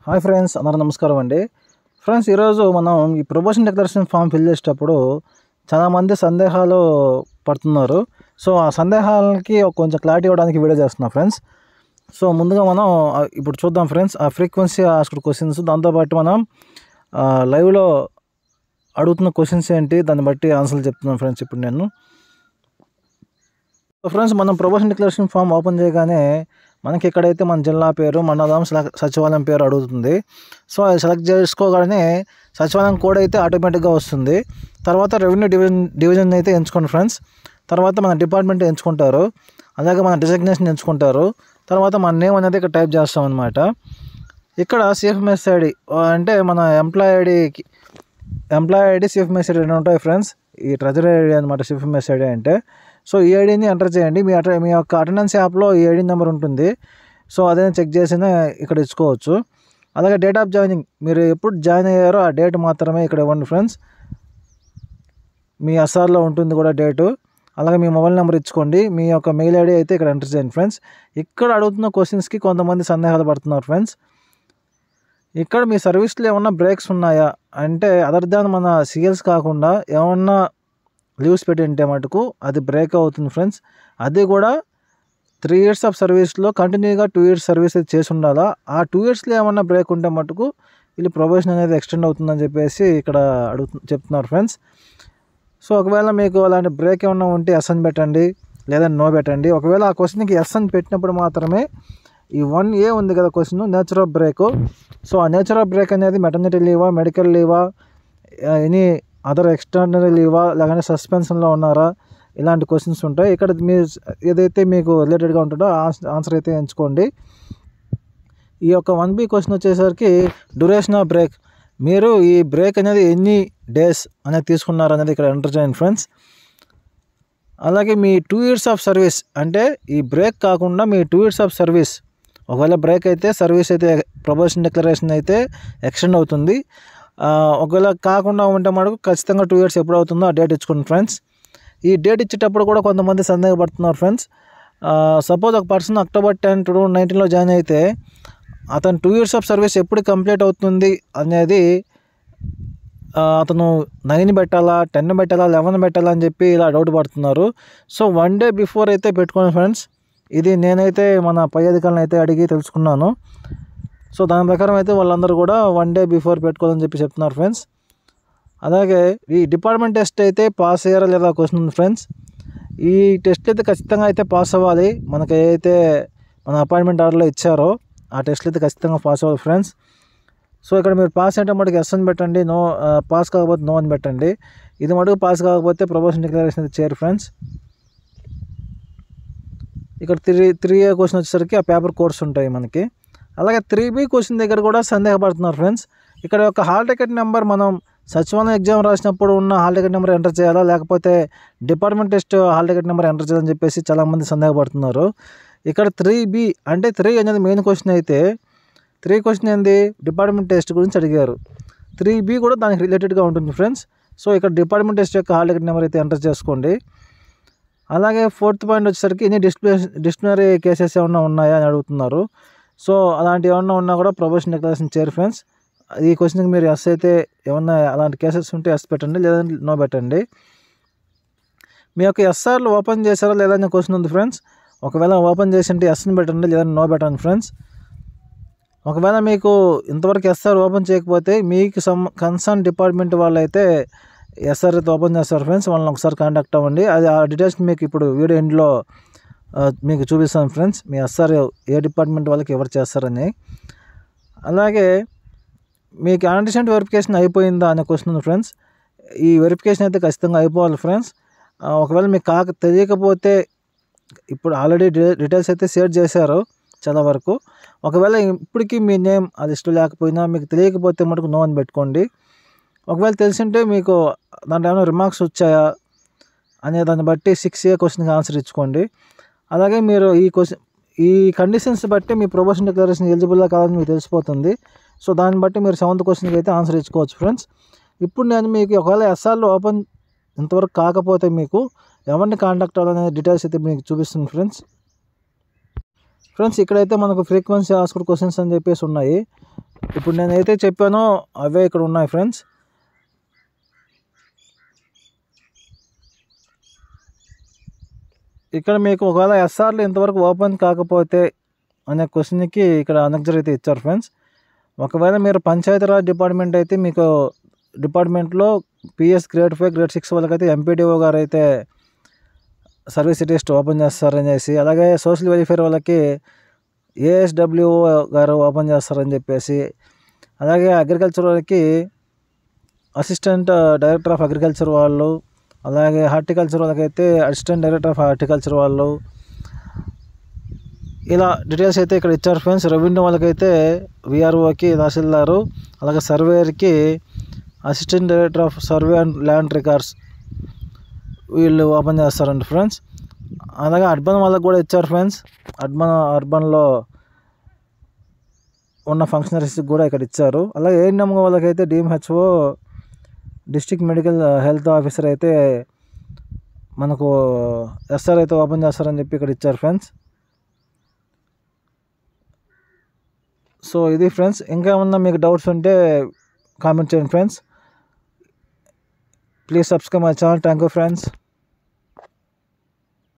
hi friends అందరూ నమస్కారం అండి ఫ్రెండ్స్ ఈరోజు మనం ఈ ప్రమోషన్ డిక్లరేషన్ ఫామ్ ఫిల్ చేసేటప్పుడు చాలామంది సందేహాలు పడుతున్నారు సో ఆ సందేహాలకి ఒక కొంచెం క్లారిటీ ఇవ్వడానికి వీడియో చేస్తున్నాం ఫ్రెండ్స్ సో ముందుగా మనం ఆ, ఇప్పుడు చూద్దాం ఫ్రెండ్స్ ఆ ఫ్రీక్వెన్సీ ఆస్క్డ్ క్వశ్చన్స్ దాంతోపాటు మనం ఆ, లైవ్లో అడుగుతున్న క్వశ్చన్స్ ఏంటి దాన్ని బట్టి ఆన్సర్లు చెప్తున్నాం ఫ్రెండ్స్ ఇప్పుడు నేను సో ఫ్రెండ్స్ మనం ప్రొబోషన్ డిక్లరేషన్ ఫామ్ ఓపెన్ చేయగానే మనకి ఇక్కడైతే మన జిల్లా పేరు మండలం సల- సచివాలయం పేరు అడుగుతుంది సో అది సెలెక్ట్ చేసుకోగానే సచివాలయం కోడ్ అయితే ఆటోమేటిక్గా వస్తుంది తర్వాత రెవెన్యూ డివిజన్ డివిజన్ అయితే ఎంచుకోండి ఫ్రెండ్స్ తర్వాత మన డిపార్ట్మెంట్ ఎంచుకుంటారు అలాగే మన డిజగ్నేషన్ ఎంచుకుంటారు తర్వాత మన నేమ్ అనేది ఇక్కడ టైప్ చేస్తాం అనమాట ఇక్కడ సిఎఫ్ఎంఎస్ ఐడి అంటే మన ఎంప్లాయ్ ఐడికి ఎంప్లాయ్ ఐడి సిఎఫ్ఎంఎస్ ఐడి రెండు ఉంటాయి ఫ్రెండ్స్ ఈ ట్రెజరీ ఐడి అనమాట సిఎఫ్ఎంఎస్ ఐడి అంటే సో ఈ ఐడిని ఎంటర్ చేయండి మీ అట మీ యొక్క అటెండెన్స్ యాప్లో ఈ ఐడి నెంబర్ ఉంటుంది సో అదే చెక్ చేసినా ఇక్కడ ఇచ్చుకోవచ్చు అలాగే డేట్ ఆఫ్ జాయినింగ్ మీరు ఎప్పుడు జాయిన్ అయ్యారో ఆ డేట్ మాత్రమే ఇక్కడ ఇవ్వండి ఫ్రెండ్స్ మీ ఎస్ఆర్లో ఉంటుంది కూడా డేటు అలాగే మీ మొబైల్ నెంబర్ ఇచ్చుకోండి మీ యొక్క మెయిల్ ఐడి అయితే ఇక్కడ ఎంటర్ చేయండి ఫ్రెండ్స్ ఇక్కడ అడుగుతున్న క్వశ్చన్స్కి కొంతమంది సందేహాలు పడుతున్నారు ఫ్రెండ్స్ ఇక్కడ మీ సర్వీస్లో ఏమన్నా బ్రేక్స్ ఉన్నాయా అంటే అదర్ దాన్ మన సిఎల్స్ కాకుండా ఏమన్నా లీవ్స్ పెట్టి ఉంటే మటుకు అది బ్రేక్ అవుతుంది ఫ్రెండ్స్ అది కూడా త్రీ ఇయర్స్ ఆఫ్ సర్వీస్లో కంటిన్యూగా టూ ఇయర్స్ సర్వీస్ అయితే చేసి ఉండాలా ఆ టూ ఇయర్స్లో ఏమన్నా బ్రేక్ ఉంటే మటుకు వీళ్ళు ప్రొబేషన్ అనేది ఎక్స్టెండ్ అవుతుందని చెప్పేసి ఇక్కడ అడుగు చెప్తున్నారు ఫ్రెండ్స్ సో ఒకవేళ మీకు అలాంటి బ్రేక్ ఏమన్నా ఉంటే ఎస్ అని పెట్టండి లేదా నో పెట్టండి ఒకవేళ ఆ క్వశ్చన్కి ఎస్ అని పెట్టినప్పుడు మాత్రమే ఈ వన్ ఏ ఉంది కదా question nature of break so ఆ నేచర్ ఆఫ్ బ్రేక్ అనేది మెటర్నిటీ లీవా మెడికల్ లీవా ఎనీ అదర్ ఎక్స్టర్నరీ లీవా లేకపోతే సస్పెన్షన్లో ఉన్నారా ఇలాంటి క్వశ్చన్స్ ఉంటాయి ఇక్కడ మీరు ఏదైతే మీకు రిలేటెడ్గా ఉంటుందో ఆన్సర్ అయితే ఎంచుకోండి ఈ యొక్క వన్ బి క్వశ్చన్ వచ్చేసరికి డ్యూరేషన్ ఆఫ్ బ్రేక్ మీరు ఈ బ్రేక్ అనేది ఎన్ని డేస్ అనేది తీసుకున్నారు అనేది ఇక్కడ ఎంటర్ చేయండి ఫ్రెండ్స్ అలాగే మీ టూ ఇయర్స్ ఆఫ్ సర్వీస్ అంటే ఈ బ్రేక్ కాకుండా మీ టూ ఇయర్స్ ఆఫ్ సర్వీస్ ఒకవేళ బ్రేక్ అయితే సర్వీస్ అయితే ప్రమోషన్ డిక్లరేషన్ అయితే ఎక్స్టెండ్ అవుతుంది ఆ, ఒకవేళ కాకుండా ఉంటే మనకు ఖచ్చితంగా టూ ఇయర్స్ ఎప్పుడు అవుతుందో ఆ డేట్ ఇచ్చుకోండి ఫ్రెండ్స్ ఈ డేట్ ఇచ్చేటప్పుడు కూడా కొంతమంది సందేహపడుతున్నారు ఫ్రెండ్స్ సపోజ్ ఒక person October ten two thousand నైన్టీన్లో జాయిన్ అయితే అతను టూ ఇయర్స్ ఆఫ్ సర్వీస్ ఎప్పుడు కంప్లీట్ అవుతుంది అనేది ఆ, అతను నైన్ పెట్టాలా టెన్ పెట్టాలా లెవెన్ పెట్టాలా అని చెప్పి ఇలా డౌట్ పడుతున్నారు సో వన్ డే బిఫోర్ అయితే పెట్టుకోండి ఫ్రెండ్స్ ఇది నేనైతే మన పై అధికారులను అయితే అడిగి తెలుసుకున్నాను సో దాని ప్రకారం అయితే వాళ్ళందరూ కూడా వన్ డే బిఫోర్ పెట్టుకోవాలని చెప్పి చెప్తున్నారు ఫ్రెండ్స్ అలాగే ఈ డిపార్ట్మెంట్ టెస్ట్ అయితే పాస్ అయ్యారా లేదా క్వశ్చన్ ఉంది ఫ్రెండ్స్ ఈ టెస్ట్ అయితే ఖచ్చితంగా అయితే పాస్ అవ్వాలి మనకి ఏదైతే మన అపాయింట్మెంట్ ఆర్డర్లో ఇచ్చారో ఆ టెస్ట్లు అయితే ఖచ్చితంగా పాస్ అవ్వాలి ఫ్రెండ్స్ సో ఇక్కడ మీరు పాస్ అయితే మటుకు ఎస్ అని పెట్టండి నో ఆ, పాస్ కాకపోతే నో అని పెట్టండి ఇది మటుకు పాస్ కాకపోతే ప్రమోషన్ డిక్లరేషన్ అయితే చేయరు ఫ్రెండ్స్ ఇక్కడ త్రీ త్రీ ఏ క్వశ్చన్ వచ్చేసరికి ఆ పేపర్ కోర్స్ ఉంటాయి మనకి అలాగే త్రీ బి క్వశ్చన్ దగ్గర కూడా సందేహపడుతున్నారు ఫ్రెండ్స్ ఇక్కడ ఒక హాల్ టికెట్ నెంబర్ మనం సచివాలయం ఎగ్జామ్ రాసినప్పుడు ఉన్న హాల్ టికెట్ నెంబర్ ఎంటర్ చేయాలా లేకపోతే department test hall ticket number enter చేయాలని చెప్పేసి చాలామంది సందేహపడుతున్నారు ఇక్కడ త్రీ బి అంటే త్రీ అనేది మెయిన్ క్వశ్చన్ అయితే త్రీ క్వశ్చన్ ఏంది డిపార్ట్మెంట్ టెస్ట్ గురించి అడిగారు త్రీ బి కూడా దానికి రిలేటెడ్గా ఉంటుంది ఫ్రెండ్స్ సో ఇక్కడ డిపార్ట్మెంట్ టెస్ట్ యొక్క హాల్ టికెట్ నెంబర్ అయితే ఎంటర్ చేసుకోండి అలాగే ఫోర్త్ పాయింట్ వచ్చేసరికి ఎన్ని డిస్ప్లే డిస్ప్లినరీ కేసెస్ ఏమన్నా ఉన్నాయా అని అడుగుతున్నారు సో అలాంటి ఏమన్నా ఉన్నా కూడా ప్రొబేషన్ డిక్లరేషన్ చేయరు ఫ్రెండ్స్ ఈ క్వశ్చన్కి మీరు ఎస్ అయితే ఏమన్నా అలాంటి కేసెస్ ఉంటే ఎస్ పెట్టండి లేదంటే నో పెట్టండి మీ యొక్క ఎస్ఆర్లు ఓపెన్ చేశారా లేదా అనే క్వశ్చన్ ఉంది ఫ్రెండ్స్ ఒకవేళ ఓపెన్ చేసి ఉంటే ఎస్ని పెట్టండి లేదంటే నో పెట్టండి ఫ్రెండ్స్ ఒకవేళ మీకు ఇంతవరకు ఎస్ఆర్ ఓపెన్ చేయకపోతే మీకు సమ్ కన్సర్న్ డిపార్ట్మెంట్ వాళ్ళు అయితే ఎస్ఆర్ అయితే ఓపెన్ చేస్తారు ఫ్రెండ్స్ వాళ్ళని ఒకసారి కాంటాక్ట్ అవ్వండి అది ఆ డీటెయిల్స్ మీకు ఇప్పుడు వీడియో ఎండ్లో ఆ, మీకు చూపిస్తాను ఫ్రెండ్స్ మీ ఎస్ఆర్ ఏ డిపార్ట్మెంట్ వాళ్ళకి ఎవరు చేస్తారని అలాగే మీకు యాంటిసెంట్ వెరిఫికేషన్ అయిపోయిందా అనే క్వశ్చన్ ఉంది ఫ్రెండ్స్ ఈ వెరిఫికేషన్ అయితే ఖచ్చితంగా అయిపోవాలి ఫ్రెండ్స్ ఆ, ఒకవేళ మీకు కాక తెలియకపోతే ఇప్పుడు ఆల్రెడీ డీటెయిల్స్ అయితే షేర్ చేశారు చాలా వరకు ఒకవేళ ఇప్పటికీ మీ నేమ్ అది ఇష్టం లేకపోయినా మీకు తెలియకపోతే మటుకు నో అని పెట్టుకోండి ఒకవేళ తెలిసింటే మీకు దాంట్లో ఏమైనా రిమార్క్స్ వచ్చాయా అనే దాన్ని బట్టి సిక్స్ ఏ క్వశ్చన్కి ఆన్సర్ ఇచ్చుకోండి అలాగే మీరు ఈ క్వశ్చన్ ఈ కండిషన్స్ బట్టి మీ ప్రొబోషన్ డిక్లరేషన్ ఎలిజిబుల్గా కాదని మీకు తెలిసిపోతుంది సో దాన్ని బట్టి మీరు సెవెంత్ క్వశ్చన్కి అయితే ఆన్సర్ ఇచ్చుకోవచ్చు ఫ్రెండ్స్ ఇప్పుడు నేను మీకు ఒకవేళ ఎస్ఆర్లో ఓపెన్ ఇంతవరకు కాకపోతే మీకు ఎవరిని కాంటాక్ట్ అవ్వాలనే డీటెయిల్స్ అయితే మీకు చూపిస్తుంది ఫ్రెండ్స్ ఫ్రెండ్స్ ఇక్కడైతే మనకు ఫ్రీక్వెన్సీ ఆస్కర్ క్వశ్చన్స్ అని చెప్పేసి ఉన్నాయి ఇప్పుడు నేనైతే చెప్పానో అవే ఇక్కడ ఉన్నాయి ఫ్రెండ్స్ ఇక్కడ మీకు ఒకవేళ ఎస్ఆర్లు ఇంతవరకు ఓపెన్ కాకపోతే అనే క్వశ్చన్కి ఇక్కడ అనెక్జర్ అయితే ఇచ్చారు ఫ్రెండ్స్ ఒకవేళ మీరు పంచాయతీరాజ్ డిపార్ట్మెంట్ అయితే మీకు డిపార్ట్మెంట్లో PS grade five grade six వాళ్ళకైతే ఎంపీడీఓ గారు అయితే సర్వీస్ టెస్ట్ ఓపెన్ చేస్తారనేసి అలాగే సోషల్ వెల్ఫేర్ వాళ్ళకి ఏఎస్డబ్ల్యూ గారు ఓపెన్ చేస్తారని చెప్పేసి అలాగే అగ్రికల్చర్ వాళ్ళకి అసిస్టెంట్ డైరెక్టర్ ఆఫ్ అగ్రికల్చర్ వాళ్ళు అలాగే హార్టికల్చర్ వాళ్ళకైతే అసిస్టెంట్ డైరెక్టర్ ఆఫ్ హార్టికల్చర్ వాళ్ళు ఇలా డీటెయిల్స్ అయితే ఇక్కడ ఇచ్చారు ఫ్రెండ్స్ రెవెన్యూ వాళ్ళకైతే విఆర్ఓకి తహసీల్దారు అలాగే సర్వేయర్కి assistant director of survey and land records వీళ్ళు ఓపెన్ చేస్తారండి ఫ్రెండ్స్ అలాగే అర్బన్ వాళ్ళకి కూడా ఇచ్చారు ఫ్రెండ్స్ అర్బన్ అర్బన్లో ఉన్న ఫంక్షనరీస్కి కూడా ఇక్కడ ఇచ్చారు అలాగే ఏఎన్ఎం వాళ్ళకైతే DMHO district medical health officer అయితే మనకు ఎస్ఆర్ అయితే ఓపెన్ చేస్తారని చెప్పి ఇక్కడ ఇచ్చారు ఫ్రెండ్స్ సో ఇది ఫ్రెండ్స్ ఇంకా ఏమన్నా మీకు డౌట్స్ ఉంటే కామెంట్ చేయండి friends please subscribe my channel thank you friends